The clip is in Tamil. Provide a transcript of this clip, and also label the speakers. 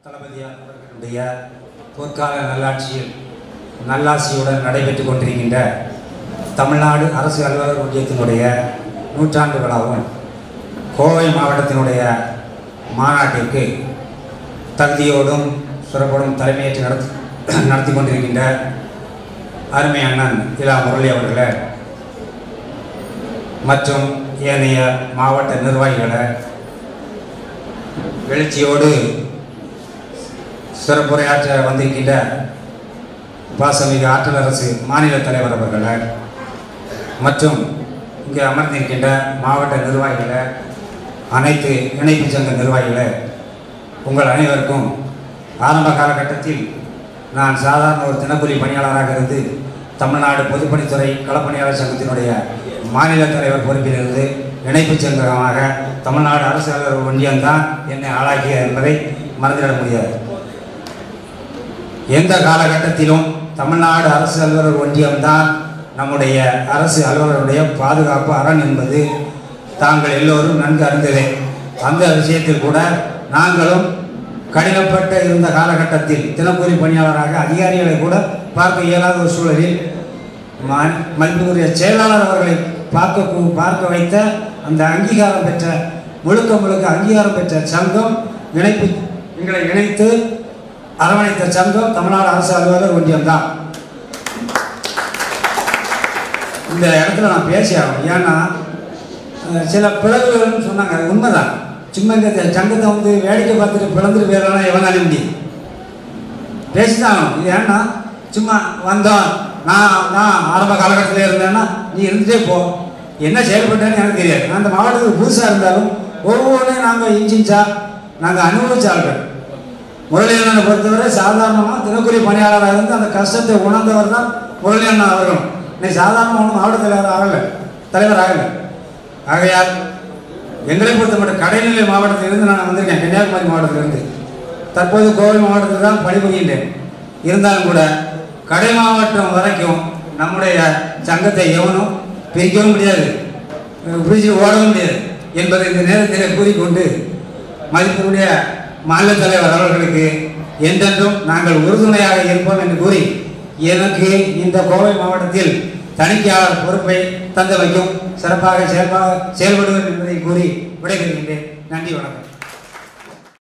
Speaker 1: தளபதியார் அவர்களுடைய பொற்கால நல்லாட்சியில் நல்லாட்சியுடன் நடைபெற்றுக் கொண்டிருக்கின்ற தமிழ்நாடு அரசு அலுவலர் ஒன்றியத்தினுடைய நூற்றாண்டு விழாவும் கோவை மாவட்டத்தினுடைய மாநாட்டிற்கு தகுதியோடும் சிறப்போடும் தலைமையேற்று நடத்தி நடத்தி கொண்டிருக்கின்ற அருமை அண்ணன் இலா முரளி அவர்களை மற்றும் ஏனைய மாவட்ட நிர்வாகிகளை எழுச்சியோடு சிறப்புரையாற்ற வந்திருக்கின்ற பாசமிகு ஆற்றல் அரசு மாநில தலைவர் அவர்களை மற்றும் இங்கே அமர்ந்திருக்கின்ற மாவட்ட நிர்வாகிகளை அனைத்து இணைப்பு சங்க நிர்வாகிகளை உங்கள் அனைவருக்கும் ஆரம்ப காலகட்டத்தில் நான் சாதாரண ஒரு தினக்கூலி பணியாளராக இருந்து தமிழ்நாடு பொதுப்பணித்துறை களப்பணியாளர் சங்கத்தினுடைய மாநில தலைவர் பொறுப்பிலிருந்து இணைப்பு சங்கமாக தமிழ்நாடு அரசு அலுவலர் ஒன்றியம்தான் என்னை ஆளாக்கிய என்பதை மறந்துவிட முடியாது எந்த காலகட்டத்திலும் தமிழ்நாடு அரசு அலுவலர் ஒன்றியம்தான் நம்முடைய அரசு அலுவலருடைய பாதுகாப்பு அரண் என்பது தாங்கள் எல்லோரும் நன்கு அறிந்ததே அந்த விஷயத்தில் கூட நாங்களும் கடினப்பட்ட இருந்த காலகட்டத்தில் தினக்கூலி பணியாளராக அதிகாரிகளை கூட பார்க்க இயலாத ஒரு சூழலில் ம- மதிப்புக்குரிய செயலாளர் அவர்களை பார்க்க கு- பார்க்க வைத்த அந்த அங்கீகாரம் பெற்ற முழுக்க முழுக்க அங்கீகாரம் பெற்ற சங்கம் இணைப்பு எங்களை இணைத்து அரவணைத்த சங்கம் தமிழ்நாடு அரசு அலுவலர் ஒன்றியம்தான் இந்த இடத்துல நான் பேசி ஆகணும் ஏன்னா அஹ், சில பிளவுகள்னு சொன்னாங்க அது உண்மைதான் சும்மா இந்த சங்கத்தை வந்து வேடிக்கை பார்த்துட்டு பிளந்துட்டு போயிடலாம் எவனாலும் முடியும் பேசிதான் ஆகணும் இது ஏன்னா சும்மா வந்தோம் நான் நான் ஆரம்ப காலகட்டத்தில் இருந்தேன்னா நீ இருந்துட்டே போ என்ன செயல்பட்டேன்னு எனக்கு தெரியாது நான் அந்த மாவட்டத்துக்கு புதுசாக இருந்தாலும் ஒவ்வொன்றையும் நாங்கள் இன்ச்சின்ச்சா நாங்கள் அனுபவிச்ச ஆள்கள் முரளியண்ணனை பொறுத்தவரை சாதாரணமாக தினக்கூலி பணியாளராக இருந்து அந்த கஷ்டத்தை உணர்ந்தவர் தான் முரளியண்ணன் அவர்களும் இன்னைக்கு சாதாரண ஒன்றும் மாவட்ட தலைவர் ஆகலை தலைவர் ஆகலை ஆகையால் எங்களை பொறுத்த மட்டும் கடைநிலை மாவட்டத்திலிருந்து நான் வந்திருக்கேன் கன்னியாகுமரி மாவட்டத்திலிருந்து தற்போது கோவை மாவட்டத்தில் தான் பணிபுரிகின்றேன் இருந்தாலும் கூட கடை மாவட்டம் வரைக்கும் நம்முடைய சங்கத்தை எவனும் பிரிக்கவும் முடியாது பிரிச்சு ஓடவும் முடியாது என்பதை இந்த நேரத்தில் கூறிக்கொண்டு மதிப்பினுடைய மாநில தலைவர் அவர்களுக்கு என்றென்றும் நாங்கள் உறுதுணையாக இருப்போம் என்று கூறி எனக்கு இந்த கோவை மாவட்டத்தில் தணிக்கையாளர் பொறுப்பை தந்து வைக்கும் சிறப்பாக செயல்பா செயல்படுவேன் என்பதை கூறி விடைபெறுகின்றேன் நன்றி வணக்கம்